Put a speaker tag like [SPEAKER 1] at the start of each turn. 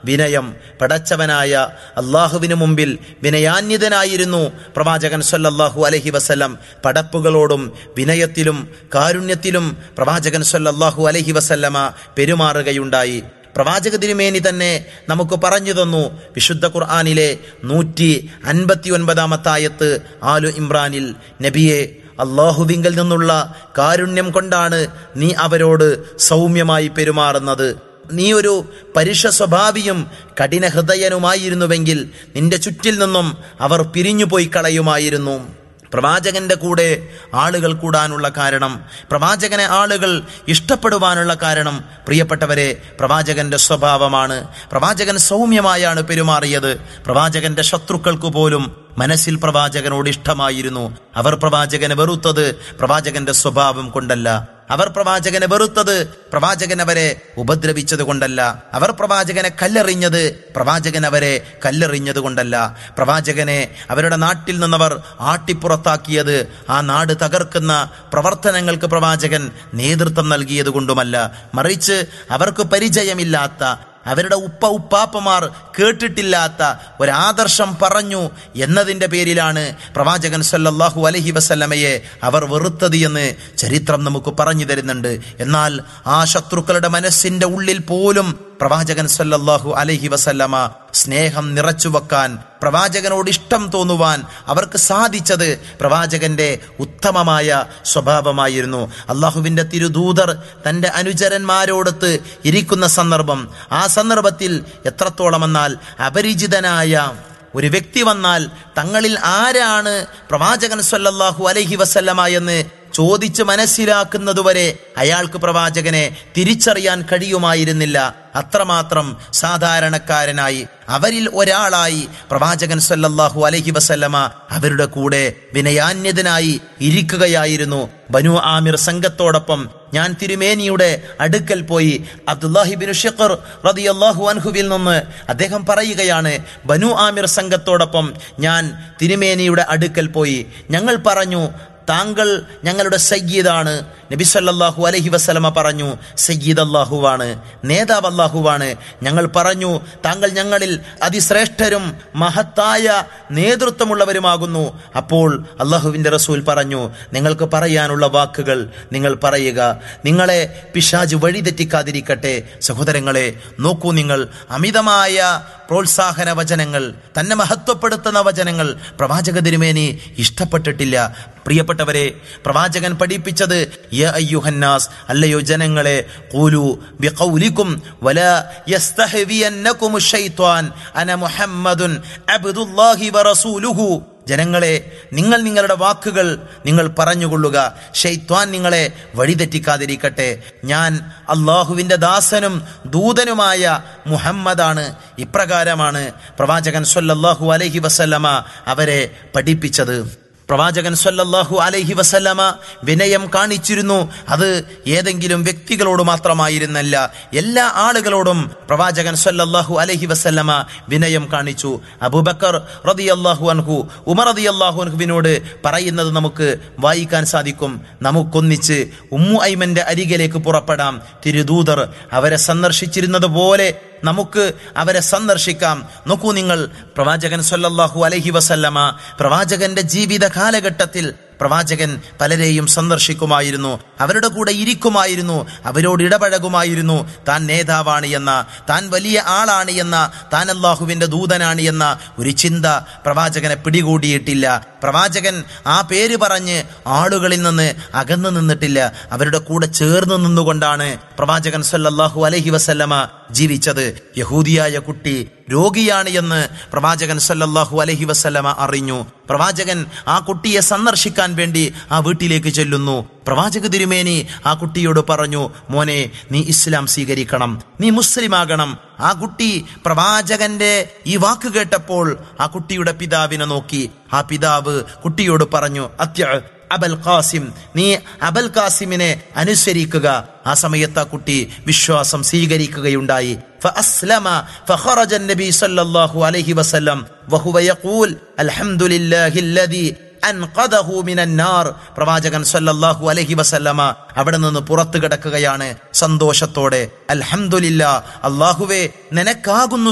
[SPEAKER 1] വിനയം പടച്ചവനായ അള്ളാഹുവിനു മുമ്പിൽ വിനയാന്യതനായിരുന്നു പ്രവാചകൻ സല്ലല്ലാഹു അലഹി വസല്ലം പടപ്പുകളോടും വിനയത്തിലും കാരുണ്യത്തിലും പ്രവാചകൻ സല്ലല്ലാഹു അലഹി വസല്ലമ പെരുമാറുകയുണ്ടായി പ്രവാചക തിരുമേനി തന്നെ നമുക്ക് പറഞ്ഞു തന്നു വിശുദ്ധ ഖുർആാനിലെ നൂറ്റി അൻപത്തി ഒൻപതാമത്തായത്ത് ആലു ഇമ്രാനിൽ നബിയെ അള്ളാഹുവിങ്കൽ നിന്നുള്ള കാരുണ്യം കൊണ്ടാണ് നീ അവരോട് സൗമ്യമായി പെരുമാറുന്നത് നീ ഒരു പരുഷ സ്വഭാവിയും കഠിന ഹൃദയനുമായിരുന്നുവെങ്കിൽ നിന്റെ ചുറ്റിൽ നിന്നും അവർ പിരിഞ്ഞുപോയി കളയുമായിരുന്നു പ്രവാചകന്റെ കൂടെ ആളുകൾ കൂടാനുള്ള കാരണം പ്രവാചകനെ ആളുകൾ ഇഷ്ടപ്പെടുവാനുള്ള കാരണം പ്രിയപ്പെട്ടവരെ പ്രവാചകന്റെ സ്വഭാവമാണ് പ്രവാചകൻ സൗമ്യമായാണ് പെരുമാറിയത് പ്രവാചകന്റെ ശത്രുക്കൾക്ക് പോലും മനസ്സിൽ പ്രവാചകനോട് ഇഷ്ടമായിരുന്നു അവർ പ്രവാചകനെ വെറുത്തത് പ്രവാചകന്റെ സ്വഭാവം കൊണ്ടല്ല അവർ പ്രവാചകനെ വെറുത്തത് പ്രവാചകൻ അവരെ ഉപദ്രവിച്ചത് കൊണ്ടല്ല അവർ പ്രവാചകനെ കല്ലെറിഞ്ഞത് പ്രവാചകൻ അവരെ കല്ലെറിഞ്ഞത് കൊണ്ടല്ല പ്രവാചകനെ അവരുടെ നാട്ടിൽ നിന്നവർ ആട്ടിപ്പുറത്താക്കിയത് ആ നാട് തകർക്കുന്ന പ്രവർത്തനങ്ങൾക്ക് പ്രവാചകൻ നേതൃത്വം നൽകിയത് കൊണ്ടുമല്ല മറിച്ച് അവർക്ക് പരിചയമില്ലാത്ത അവരുടെ ഉപ്പ ഉപ്പാപ്പമാർ കേട്ടിട്ടില്ലാത്ത ഒരാദർശം പറഞ്ഞു എന്നതിന്റെ പേരിലാണ് പ്രവാചകൻ സല്ലല്ലാഹു അലഹി വസല്ലമയെ അവർ വെറുത്തത് എന്ന് ചരിത്രം നമുക്ക് പറഞ്ഞു തരുന്നുണ്ട് എന്നാൽ ആ ശത്രുക്കളുടെ മനസ്സിന്റെ ഉള്ളിൽ പോലും പ്രവാചകൻ സല്ലല്ലാഹു അലൈഹി വസല്ലമ സ്നേഹം നിറച്ചു വെക്കാൻ പ്രവാചകനോട് ഇഷ്ടം തോന്നുവാൻ അവർക്ക് സാധിച്ചത് പ്രവാചകന്റെ ഉത്തമമായ സ്വഭാവമായിരുന്നു അള്ളാഹുവിന്റെ തിരുദൂതർ തന്റെ അനുചരന്മാരോടൊത്ത് ഇരിക്കുന്ന സന്ദർഭം ആ സന്ദർഭത്തിൽ എത്രത്തോളമെന്നാൽ അപരിചിതനായ ഒരു വ്യക്തി വന്നാൽ തങ്ങളിൽ ആരാണ് പ്രവാചകൻ സല്ലല്ലാഹു അലൈഹി വസല്ലമ എന്ന് ചോദിച്ച് മനസ്സിലാക്കുന്നതുവരെ അയാൾക്ക് പ്രവാചകനെ തിരിച്ചറിയാൻ കഴിയുമായിരുന്നില്ല അത്രമാത്രം സാധാരണക്കാരനായി അവരിൽ ഒരാളായി പ്രവാചകൻ സല്ലല്ലാഹു അലൈഹി വസല്ലമ അവരുടെ കൂടെ വിനയാന്യതനായി ഇരിക്കുകയായിരുന്നു ബനു ആമിർ സംഘത്തോടൊപ്പം ഞാൻ തിരുമേനിയുടെ അടുക്കൽ പോയി അബ്ദുല്ലാഹിബിൻ ഷിഖർ റളിയല്ലാഹു അൻഹുവിൽ നിന്ന് അദ്ദേഹം പറയുകയാണ് ബനു ആമിർ സംഘത്തോടൊപ്പം ഞാൻ തിരുമേനിയുടെ അടുക്കൽ പോയി ഞങ്ങൾ പറഞ്ഞു താങ്കൾ ഞങ്ങളുടെ സയ്യിദാണ് നബി സല്ലല്ലാഹു അലൈഹി വസല്ലമ പറഞ്ഞു സയ്യിദ് അല്ലാഹുവാണ് നേതാവ് അല്ലാഹുവാണ് ഞങ്ങൾ പറഞ്ഞു താങ്കൾ ഞങ്ങളിൽ അതിശ്രേഷ്ഠരും മഹത്തായ നേതൃത്വമുള്ളവരുമാകുന്നു അപ്പോൾ അള്ളാഹുവിന്റെ റസൂൽ പറഞ്ഞു നിങ്ങൾക്ക് പറയാനുള്ള വാക്കുകൾ നിങ്ങൾ പറയുക നിങ്ങളെ പിശാജ് വഴിതെറ്റിക്കാതിരിക്കട്ടെ സഹോദരങ്ങളെ നോക്കൂ നിങ്ങൾ അമിതമായ പ്രോത്സാഹന വചനങ്ങൾ തന്നെ മഹത്വപ്പെടുത്തുന്ന വചനങ്ങൾ പ്രവാചക തിരുമേനി ഇഷ്ടപ്പെട്ടിട്ടില്ല പ്രിയപ്പെട്ടവരെ പ്രവാചകൻ പഠിപ്പിച്ചത് യ അയ്യുഹന്നാസ് അല്ലയോ ജനങ്ങളെ ഖൂലു ബിഖൗലിക്കും വലാ യസ്തഹ്വിയന്നകും ശൈത്വാൻ അന മുഹമ്മദുൻ അബ്ദുല്ലാഹി വറസൂലുഹു ജനങ്ങളെ നിങ്ങൾ നിങ്ങളുടെ വാക്കുകൾ നിങ്ങൾ പറഞ്ഞുകൊള്ളുക ഷെയ്ത്വാൻ നിങ്ങളെ വഴിതെറ്റിക്കാതിരിക്കട്ടെ ഞാൻ അള്ളാഹുവിൻ്റെ ദാസനും ദൂതനുമായ മുഹമ്മദാണ് ഇപ്രകാരമാണ് പ്രവാചകൻ സല്ലല്ലാഹു അലൈഹി വസല്ലമ അവരെ പഠിപ്പിച്ചത് പ്രവാചകൻ സല്ലല്ലാഹു അലൈഹി വസല്ലമ വിനയം കാണിച്ചിരുന്നു അത് ഏതെങ്കിലും വ്യക്തികളോട് മാത്രമായിരുന്നല്ല എല്ലാ ആളുകളോടും പ്രവാചകൻ സല്ലല്ലാഹു അലൈഹി വസല്ലമ വിനയം കാണിച്ചു അബൂബക്കർ റളിയല്ലാഹു അൻഹു ഉമർ റളിയല്ലാഹു അൻഹുവിനോട് പറയുന്നത് നമുക്ക് വായിക്കാൻ സാധിക്കും നമുക്കൊന്നിച്ച് ഉമ്മു ഐമന്റെ അരികിലേക്ക് പുറപ്പെടാം തിരുദൂതർ അവരെ സന്ദർശിച്ചിരുന്നത് പോലെ നമുക്ക് അവരെ സന്ദർശിക്കാം നോക്കൂ നിങ്ങൾ പ്രവാചകൻ സല്ലല്ലാഹു അലൈഹി വസല്ലമ പ്രവാചകന്റെ ജീവിത കാലഘട്ടത്തിൽ പ്രവാചകൻ പലരെയും സന്ദർശിക്കുമായിരുന്നു അവരുടെ കൂടെ ഇരിക്കുമായിരുന്നു അവരോട് ഇടപഴകുമായിരുന്നു താൻ നേതാവാണ് എന്ന താൻ വലിയ ആളാണ് എന്ന താൻ അള്ളാഹുവിന്റെ ദൂതനാണ് എന്ന ഒരു ചിന്ത പ്രവാചകനെ പിടികൂടിയിട്ടില്ല പ്രവാചകൻ ആ പേര് പറഞ്ഞ് ആളുകളിൽ നിന്ന് അകന്നു നിന്നിട്ടില്ല അവരുടെ കൂടെ ചേർന്ന് നിന്നുകൊണ്ടാണ് പ്രവാചകൻ സല്ലല്ലാഹു അലൈഹി വസല്ലമ ജീവിച്ചത് യഹൂദിയായ കുട്ടി രോഗിയാണ് എന്ന് പ്രവാചകൻ സല്ലല്ലാഹു അലൈഹി വസല്ലമ അറിഞ്ഞു പ്രവാചകൻ ആ കുട്ടിയെ സന്ദർശിക്കാൻ വേണ്ടി ആ വീട്ടിലേക്ക് ചെല്ലുന്നു പ്രവാചക തിരുമേനി ആ കുട്ടിയോട് പറഞ്ഞു മോനെ നീ ഇസ്ലാം സ്വീകരിക്കണം നീ മുസ്ലിം ആകണം ആ കുട്ടി പ്രവാചകന്റെ ഈ വാക്ക് കേട്ടപ്പോൾ ആ കുട്ടിയുടെ പിതാവിനെ നോക്കി ആ പിതാവ് കുട്ടിയോട് പറഞ്ഞു അത്യ അബൽ ഖാസിം നീ അബൽ ഖാസിമിനെ അനുസരിക്കുക ആ സമയത്ത് ആ കുട്ടി വിശ്വാസം സ്വീകരിക്കുകയുണ്ടായി فأسلم فخرج النبي صلى الله عليه وسلم وهو يقول الحمد لله الذي അൻഖദഹു മിനന്നാർ പ്രവാചകൻ സല്ലല്ലാഹു അലൈഹി വസല്ലമ അവിടെ നിന്ന് പുറത്തു കിടക്കുകയാണ് സന്തോഷത്തോടെ അൽഹംദുലില്ലാ അള്ളാഹുവേ നിനക്കാകുന്നു